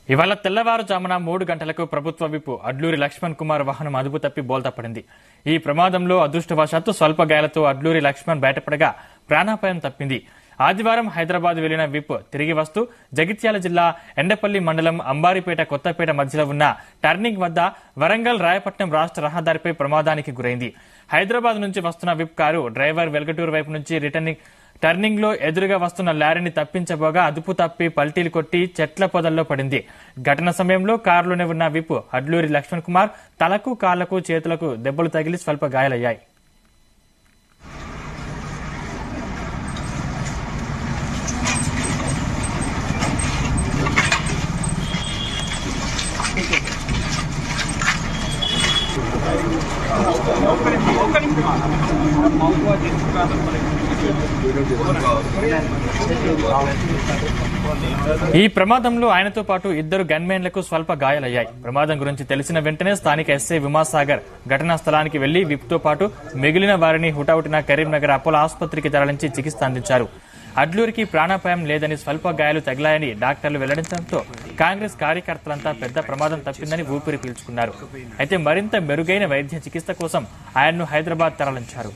ఇవాళ తెల్లవారుజామున మూడు గంటలకు ప్రభుత్వ విప్ అడ్లూరి లక్ష్మణ్ కుమార్ వాహనం అదుపు తప్పి బోల్తా పడింది ఈ ప్రమాదంలో అదృష్టవశాత్తు స్వల్ప గాయాలతో అడ్లూరి లక్ష్మణ్ బయటపడగా ప్రాణాపాయం తప్పింది ఆదివారం హైదరాబాద్ వెళ్లిన విప్ తిరిగి వస్తూ జగిత్యాల జిల్లా ఎండపల్లి మండలం అంబారిపేట కొత్తపేట మధ్యలో ఉన్న టర్నింగ్ వద్ద వరంగల్ రాయపట్నం రాష్ట్ర రహదారిపై ప్రమాదానికి గురైంది హైదరాబాద్ నుంచి వస్తున్న విప్ కారు డ్రైవర్ వెల్గటూరు వైపు నుంచి రిటర్నింగ్ టర్నింగ్ లో ఎదురుగా వస్తున్న లారీని తప్పించబోగా అదుపు తప్పి పల్టీలు కొట్టి చెట్ల పొదల్లో పడింది ఘటన సమయంలో కారులోనే ఉన్న విప్ అడ్లూరి లక్ష్మణ్ కుమార్ తలకు కాళ్లకు చేతులకు దెబ్బలు తగిలి స్వల్ప గాయాలయ్యాయి ఈ ప్రమాదంలో ఆయనతో పాటు ఇద్దరు గన్మెన్లకు స్వల్ప గాయాలయ్యాయి ప్రమాదం గురించి తెలిసిన వెంటనే స్థానిక ఎస్ఐ విమాసాగర్ ఘటనా స్థలానికి వెళ్లి విప్ తో పాటు మిగిలిన వారిని హుటాహుటిన కరీంనగర్ అపోలో ఆసుపత్రికి తరలించి చికిత్స అందించారు అడ్లూరికి ప్రాణాపాయం లేదని స్వల్ప గాయాలు తగిలాయని డాక్టర్లు వెల్లడించడంతో కాంగ్రెస్ కార్యకర్తలంతా పెద్ద ప్రమాదం తప్పిందని ఊపిరి పీల్చుకున్నారు అయితే మరింత మెరుగైన వైద్య చికిత్స కోసం ఆయన్ను హైదరాబాద్ తరలించారు